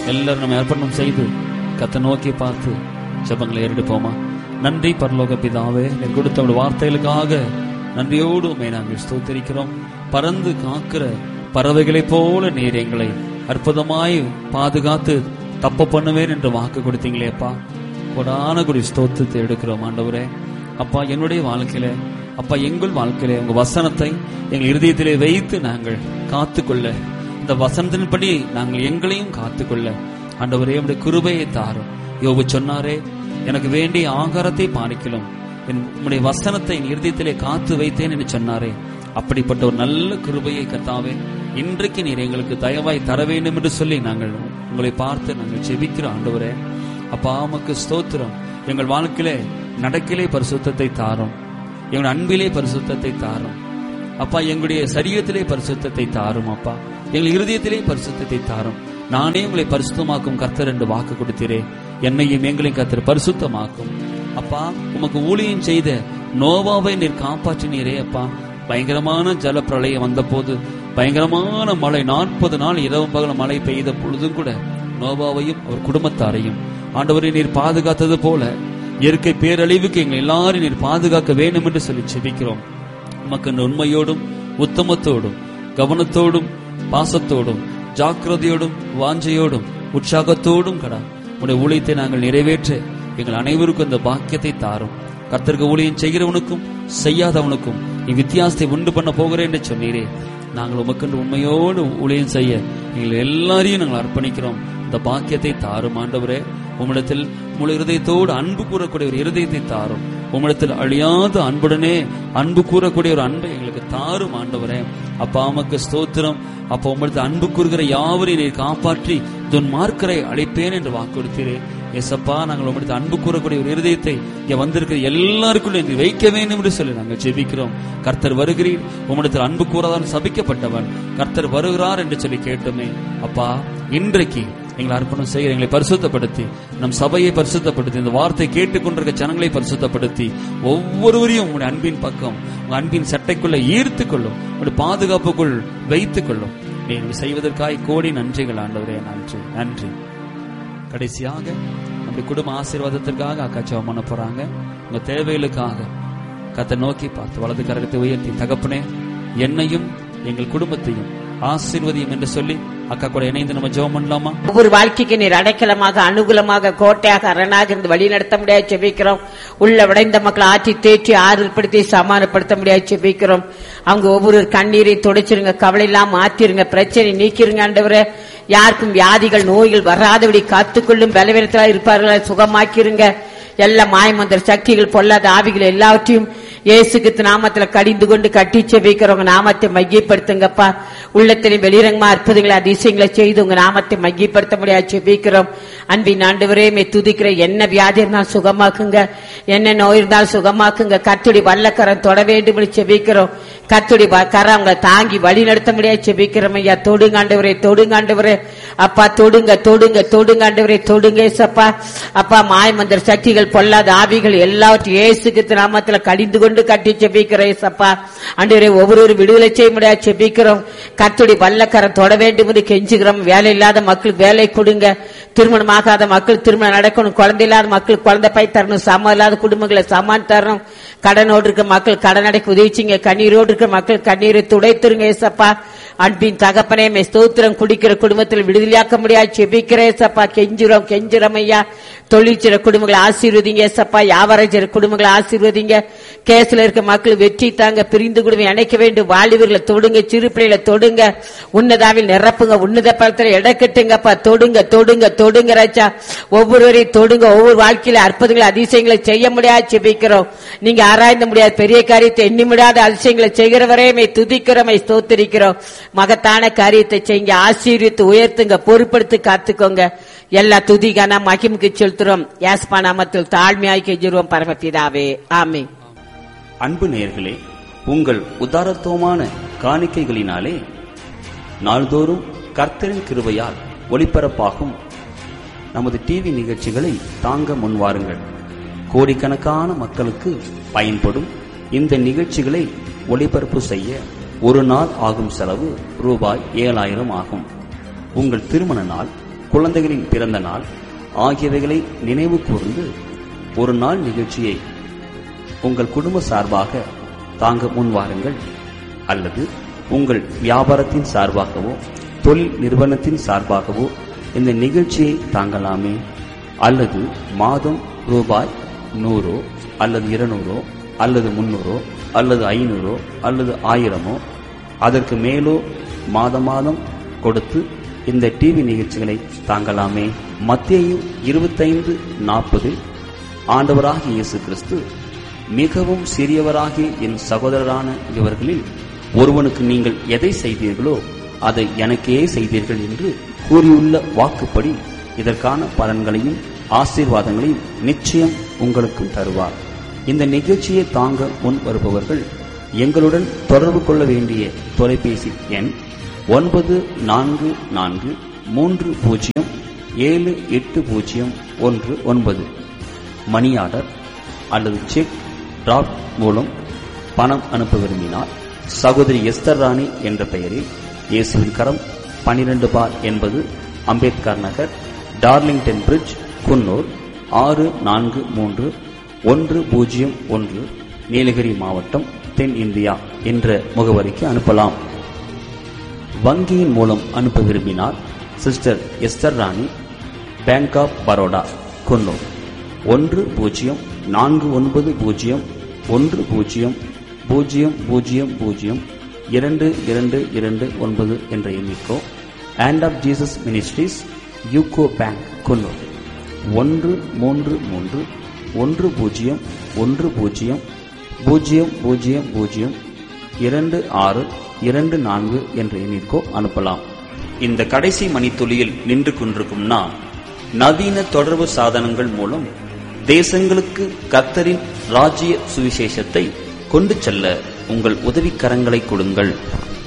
எல்லாரும் நம்ம அர்ப்பணம் செய்து கத்தை நோக்கி பார்த்து ஜெபங்களை ஏறெடுப்போமா நன்றி பரலோக பிதாவே நீர் கொடுத்த உடைய வார்த்தைகளுக்காக நன்றியோடு உண்மை நாங்கள் ஸ்தோத்திரிக்கிறோம் பறந்து காக்கிற பறவைகளைப் போல நீர் எங்களை அற்புதமாய் பாதுகாத்து தப்ப பண்ணுவேன் என்று வாக்கு கொடுத்தீங்களேப்பா கொடான குடி ஸ்தோத்திரத்தை எடுக்கிறோம் ஆண்டவரே அப்பா என்னுடைய வாழ்க்கையில அப்பா எங்கள் வாழ்க்கையில உங்க வசனத்தை எங்கள் இருதயத்திலே வைத்து நாங்கள் காத்துக்கொள்ள இந்த வசனத்தின்படி நாங்கள் எங்களையும் காத்துக்கொள்ள ஆண்டவரே உடைய கிருபையை தாரும் யோபு சொன்னாரே எனக்கு வேண்டிய ஆகாரத்தை பாணிக்கலாம் என் உம்முடைய வசனத்தை என் இருதயத்திலே காத்து வைத்தேன் என்று சொன்னாரே அப்படிப்பட்ட ஒரு நல்ல கிருபையை கத்தாவே இன்றைக்கு நீர் எங்களுக்கு தயவாய் தர வேண்டும் என்று சொல்லி நாங்கள் உங்களை பார்த்து நாங்கள் செபிக்கிறோம் ஆண்டவரே அப்பா உமக்கு ஸ்தோத்திரம் எங்கள் வாழ்க்கையிலே நடக்கிலே பரிசுத்தத்தை தாரும் எங்கள் அன்பிலே பரிசுத்தத்தை தாரும் அப்பா எங்களுடைய சரீரத்திலே பரிசுத்தத்தை தாரும் அப்பா எங்கள் இருதயத்திலே பரிசுத்தத்தை தாரும் நானே உங்களை பரிசுத்தமாக்கும் கர்த்தர் என்று வாக்கு கொடுத்தீரே என்னையும் எங்களையும் கர்த்தர் பரிசுத்தமாக்கும் அப்பா உமக்கு ஊழியம் செய்த நோவாவை நீர் காப்பாற்றினீரே அப்பா பயங்கரமான ஜல பிரளயம் வந்த போது பயங்கரமான மழை நாற்பது நாள் இரவு பகல மழை பெய்த பொழுதும் கூட நோவாவையும் அவர் குடும்பத்தாரையும் ஆண்டவரை நீர் பாதுகாத்தது போல இயற்கை பேரழிவுக்கு எங்கள் எல்லாரும் நீர் பாதுகாக்க வேண்டும் என்று சொல்லி செபிக்கிறோம் உமக்கு இந்த உண்மையோடும் உத்தமத்தோடும் கவனத்தோடும் பாசத்தோடும் ஜாக்கிரதையோடும் வாஞ்சையோடும் உற்சாகத்தோடும் கடா உடைய ஊழியத்தை நாங்கள் நிறைவேற்ற எங்கள் அனைவருக்கும் அந்த பாக்கியத்தை தாரும் கர்த்தருக்கு ஊழியம் செய்கிறவனுக்கும் செய்யாதவனுக்கும் நீ வித்தியாசத்தை உண்டு பண்ண போகிறேன் என்று சொன்னீரே நாங்கள் உமக்கென்று உண்மையோடு ஊழியம் செய்ய எங்கள் எல்லாரையும் நாங்கள் அர்ப்பணிக்கிறோம் இந்த பாக்கியத்தை தாரும் ஆண்டவரே உம்மிடத்தில் முழு இருதயத்தோடு அன்பு கூறக்கூடிய ஒரு இருதயத்தை தாரும் உம்மிடத்தில் அழியாத அன்புடனே அன்பு கூறக்கூடிய ஒரு அன்பை எங்களுக்கு தாரும் ஆண்டவரே அப்பா அமக்கு ஸ்தோத்திரம் அப்பா உம்மிடத்தில் அன்பு கூறுகிற யாவரையும் நீர் காப்பாற்றி துன் மார்க்கரை அழைப்பேன் என்று வாக்கு கொடுத்தீரே எசப்பா நாங்கள் உம்மிடத்தில் அன்பு கூறக்கூடிய ஒரு இருதயத்தை இங்க வந்திருக்கிற எல்லாருக்குள்ள நீ வைக்க வேண்டும் என்று சொல்லி நாங்கள் ஜெபிக்கிறோம் கர்த்தர் வருகிறீர் உம்மிடத்தில் அன்பு கூறாதான் சபிக்கப்பட்டவன் கர்த்தர் வருகிறார் என்று சொல்லி கேட்டோமே அப்பா இன்றைக்கு எங்களை அர்ப்பணம் செய்ய எங்களை பரிசுத்தப்படுத்தி நம் சபையை பரிசுத்தப்படுத்தி இந்த வார்த்தை கேட்டுக்கொண்டிருக்க ஜனங்களை பரிசுத்தப்படுத்தி ஒவ்வொருவரையும் உங்களுடைய அன்பின் பக்கம் உங்க அன்பின் சட்டைக்குள்ள ஈர்த்து கொள்ளும் உங்களுடைய பாதுகாப்புக்குள் வைத்துக் கொள்ளும் நீங்கள் செய்வதற்காய் கோடி நன்றிகள் ஆண்டவரே நன்றி நன்றி கடைசியாக நம்முடைய குடும்ப ஆசீர்வாதத்திற்காக அக்கா ஜெபம் பண்ண போறாங்க உங்க தேவைகளுக்காக கத்தை நோக்கி பார்த்து வலது கரகத்தை உயர்த்தி தகப்பனே என்னையும் எங்கள் குடும்பத்தையும் ஆசீர்வதியும் என்று சொல்லி அக்கா கூட இணைந்து நம்ம ஜெபம் பண்ணலாமா ஒவ்வொரு வாழ்க்கைக்கு நீர் அடைக்கலமாக அனுகூலமாக கோட்டையாக அரணாக இருந்து வழி நடத்த முடியாது செபிக்கிறோம் உள்ள விடைந்த மக்களை ஆற்றி தேற்றி ஆறுதல்படுத்தி சமாதானப்படுத்த முடியாது செபிக்கிறோம் அவங்க ஒவ்வொரு கண்ணீரை துடைச்சிருங்க கவலை இல்லாம மாத்திருங்க பிரச்சனை நீக்கிருங்க ஆண்டவரே யாருக்கும் வியாதிகள் நோய்கள் வராதபடி காத்துக்கொள்ளும் பலவீனத்திலா இருப்பார்களா சுகமாக்கிருங்க எல்லா மாயமந்திர சக்திகள் பொல்லாத ஆவிகள் எல்லாவற்றையும் இயேசுக்கு நாமத்துல கடிந்து கொண்டு கட்டி செபிக்கிறவங்க நாமத்தை மையப்படுத்துங்கப்பா உள்ளத்திலே வெளிரங்கமா அற்புதங்களை அதிசயங்களை செய்து உங்க நாமத்தை மையப்படுத்த முடியாது செபிக்கிறோம் அன்பின் ஆண்டவரே மே துதிக்கிற என்ன வியாதி இருந்தாலும் சுகமாக்குங்க என்ன நோய் இருந்தாலும் சுகமாக்குங்க கத்துடி வல்லக்கரம் தொட வேண்டும் என்று செபிக்கிறோம் கத்துடி கரம் அவங்களை தாங்கி வழி நடத்த முடியாது செபிக்கிறோம் ஐயா தொடுங்க ஆண்டவரே தொடுங்க ஆண்டவரே அப்பா தொடுங்க தொடுங்க தொடுங்க ஆண்டவரே தொடுங்க ஏசப்பா அப்பா மாயமந்திர சக்திகள் பொல்லாத ஆவிகள் எல்லாவற்றையும் இயேசுக்கு நாமத்துல கடிந்து கொண்டு கட்டி செபிக்கிறோம் ஏசப்பா ஆண்டவரே ஒவ்வொரு விடுதலை செய்ய முடியாது செபிக்கிறோம் கத்துடி வல்லக்கரம் தொட வேண்டும் என்று கெஞ்சுகிறோம் வேலை இல்லாத மக்களுக்கு வேலை கொடுங்க திருமணம் ஆகாத மக்கள் திருமணம் நடக்கணும் குழந்தை இல்லாத மக்கள் குழந்தை பை தரணும் சமம் இல்லாத குடும்பங்களை சமான் தரணும் கடனோடு இருக்க மக்கள் கடன் அடைக்க உதவிச்சிங்க கண்ணீரோடு இருக்க மக்கள் கண்ணீரை துடைத்துருங்க ஏசப்பா அன்பின் தகப்பனே மே ஸ்தோத்திரம் குடிக்கிற குடும்பத்தில் விடுதலையாக்க முடியாது செபிக்கிறேன் ஏசப்பா கெஞ்சுறோம் கெஞ்சுறோம் ஐயா தொழிற்சிற குடும்பங்களை ஆசீர்வதிங்க ஏசப்பா வியாபாரம் செய்யற குடும்பங்களை ஆசீர்வதிங்க கேஸ்ல இருக்க மக்கள் வெற்றி தாங்க பிரிந்து குடும்பம் இணைக்க வேண்டும் வாலிபர்களை தொடுங்க சிறு பிள்ளைகளை தொடுங்க உன்னதாவில் நிரப்புங்க உன்னத பலத்துல இடக்கட்டுங்கப்பா தொடுங்க தொடுங்க தொடுங்க ராஜா ஒவ்வொருவரையும் தொடுங்க ஒவ்வொரு வாழ்க்கையில அற்புதங்களை அதிசயங்களை செய்ய முடியாது செபிக்கிறோம் நீங்க ஆராய்ந்த முடியாத பெரிய காரியத்தை எண்ணி முடியாத அதிசயங்களை செய்கிறவரே மை துதிக்கிறோம் மை ஸ்தோத்திரிக்கிறோம் மகத்தான காரியத்தை செய்யுங்க ஆசீர்வித்து உயர்த்துங்க பொறுப்படுத்தி காத்துக்கோங்க எல்லா துதிகான மகிமுக்கு செலுத்துறோம் யாஸ்பா நாமத்தில் தாழ்மையாய் கெஞ்சிருவோம் பரமபிதாவே ஆமே அன்பு நேயர்களே உங்கள் உதாரத்துவமான காணிக்கைகளினாலே நாள்தோறும் கர்த்தரின் கிருபையால் ஒளிபரப்பாகும் நமது டிவி நிகழ்ச்சிகளை தாங்க முன்வாருங்கள் கோடிக்கணக்கான மக்களுக்கு பயன்படும் இந்த நிகழ்ச்சிகளை ஒளிபரப்பு செய்ய ஒரு நாள் ஆகும் செலவு ரூபாய் ஏழாயிரம் ஆகும் உங்கள் திருமண நாள் குழந்தைகளின் பிறந்த நாள் ஆகியவைகளை நினைவு கூர்ந்து ஒரு நாள் நிகழ்ச்சியை உங்கள் குடும்ப சார்பாக தாங்க முன்வாருங்கள் அல்லது உங்கள் வியாபாரத்தின் சார்பாகவோ தொழில் நிறுவனத்தின் சார்பாகவோ இந்த நிகழ்ச்சியை தாங்கலாமே அல்லது மாதம் ரூபாய் நூறோ அல்லது இருநூறோ அல்லது முன்னூறோ அல்லது ஐநூறோ அல்லது ஆயிரமோ அதற்கு மேலோ மாத மாதம் கொடுத்து இந்த டிவி நிகழ்ச்சிகளை தாங்கலாமே மத்திய இருபத்தைந்து நாற்பதில் ஆண்டவராகிய இயேசு கிறிஸ்து மிகவும் சிறியவராகிய என் சகோதரரான இவர்களில் ஒருவனுக்கு நீங்கள் எதை செய்தீர்களோ அதை எனக்கே செய்தீர்கள் என்று கூறியுள்ள வாக்குப்படி இதற்கான பலன்களையும் ஆசீர்வாதங்களையும் நிச்சயம் உங்களுக்கும் தருவார் இந்த நிகழ்ச்சியை தாங்க முன் வருபவர்கள் எங்களுடன் தொடர்பு கொள்ள வேண்டிய தொலைபேசி எண் ஒன்பது நான்கு நான்கு மூன்று பூஜ்ஜியம் ஏழு எட்டு பூஜ்ஜியம் ஒன்று ஒன்பது மணி ஆர்டர் அல்லது செக் டிராப் மூலம் பணம் அனுப்ப விரும்பினால் சகோதரி எஸ்தர் ராணி என்ற பெயரில் இயேசுவின் கரம் பனிரெண்டு பார் என்பது அம்பேத்கர் நகர் டார்லிங்டன் பிரிட்ஜ் குன்னூர் ஆறு நான்கு மூன்று ஒன்று பூஜ்ஜியம் ஒன்று நீலகிரி மாவட்டம் தென் இந்தியா என்ற முகவரிக்கு அனுப்பலாம் வங்கியின் மூலம் அனுப்ப விரும்பினால் sister Esther Rani bank of Baroda Coonoor ஒன்று பூஜ்ஜியம் நான்கு ஒன்பது பூஜ்ஜியம் ஒன்று பூஜ்ஜியம் பூஜ்ஜியம் பூஜ்ஜியம் பூஜ்ஜியம் இரண்டு இரண்டு இரண்டு ஒன்பது என்ற எண்ணிக்கோ hand of Jesus ministries UCO bank Coonoor ஒன்று மூன்று மூன்று ஒன்று பூஜ்ஜியம் ஒன்று பூஜ்ஜியம் பூஜ்ஜியம் பூஜ்ஜியம் பூஜ்ஜியம் இரண்டு ஆறு இரண்டு நான்கு என்ற எண்ணிற்கோ அனுப்பலாம் இந்த கடைசி மணித்துளியில் நின்று கொண்டிருக்கும் நான் நவீன தொடர்பு சாதனங்கள் மூலம் தேசங்களுக்கு கத்தரின் ராஜ்ய சுவிசேஷத்தை கொண்டு செல்ல உங்கள் உதவிக்கரங்களை கொடுங்கள்